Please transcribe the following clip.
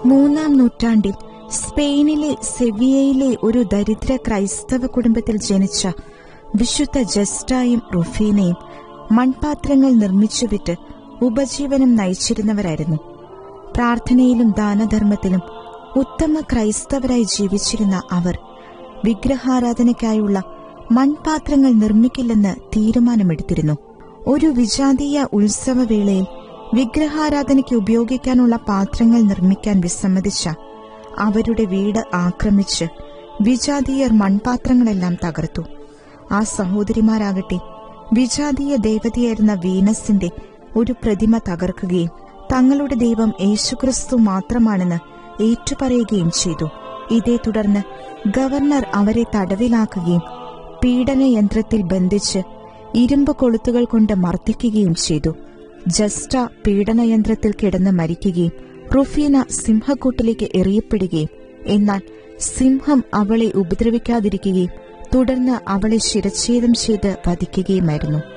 മൂന്നാം നൂറ്റാണ്ടിൽ സ്പെയിനിലെ സെവിയയിലെ ഒരു ദരിദ്ര ക്രൈസ്തവ കുടുംബത്തിൽ ജനിച്ച വിശുദ്ധ ജസ്റ്റായും റുഫീനയും മൺപാത്രങ്ങൾ നിർമ്മിച്ചു വിറ്റ് ഉപജീവനം നയിച്ചിരുന്നവരായിരുന്നു പ്രാർത്ഥനയിലും ദാനധർമ്മത്തിലും ഉത്തമ ക്രൈസ്തവരായി ജീവിച്ചിരുന്ന അവർ വിഗ്രഹാരാധനയ്ക്കായുള്ള മൺപാത്രങ്ങൾ നിർമ്മിക്കില്ലെന്ന് തീരുമാനമെടുത്തിരുന്നു ഒരു വിജാതീയ ഉത്സവവേളയിൽ വിഗ്രഹാരാധനയ്ക്ക് ഉപയോഗിക്കാനുള്ള പാത്രങ്ങൾ നിർമ്മിക്കാൻ വിസമ്മതിച്ച അവരുടെ വീട് ആക്രമിച്ച് വിജാതീയർ മൺപാത്രങ്ങളെല്ലാം തകർത്തു ആ സഹോദരിമാരാകട്ടെ വിജാതീയ ദേവതയായിരുന്ന വീനസിന്റെ ഒരു പ്രതിമ തകർക്കുകയും തങ്ങളുടെ ദൈവം യേശുക്രിസ്തു മാത്രമാണെന്ന് ഏറ്റുപറയുകയും ചെയ്തു ഇതേ തുടർന്ന് ഗവർണർ അവരെ തടവിലാക്കുകയും പീഡനയന്ത്രത്തിൽ ബന്ധിച്ച് ഇരുമ്പ് കൊളുത്തുകൾ കൊണ്ട് മർദ്ദിക്കുകയും ചെയ്തു ജസ്റ്റ പീഡനയന്ത്രത്തിൽ കിടന്ന് മരിക്കുകയും റുഫീന സിംഹക്കൂട്ടിലേക്ക് എറിയപ്പെടുകയും എന്നാൽ സിംഹം അവളെ ഉപദ്രവിക്കാതിരിക്കുകയും തുടർന്ന് അവളെ ശിരച്ഛേദം ചെയ്ത് വധിക്കുകയുമായിരുന്നു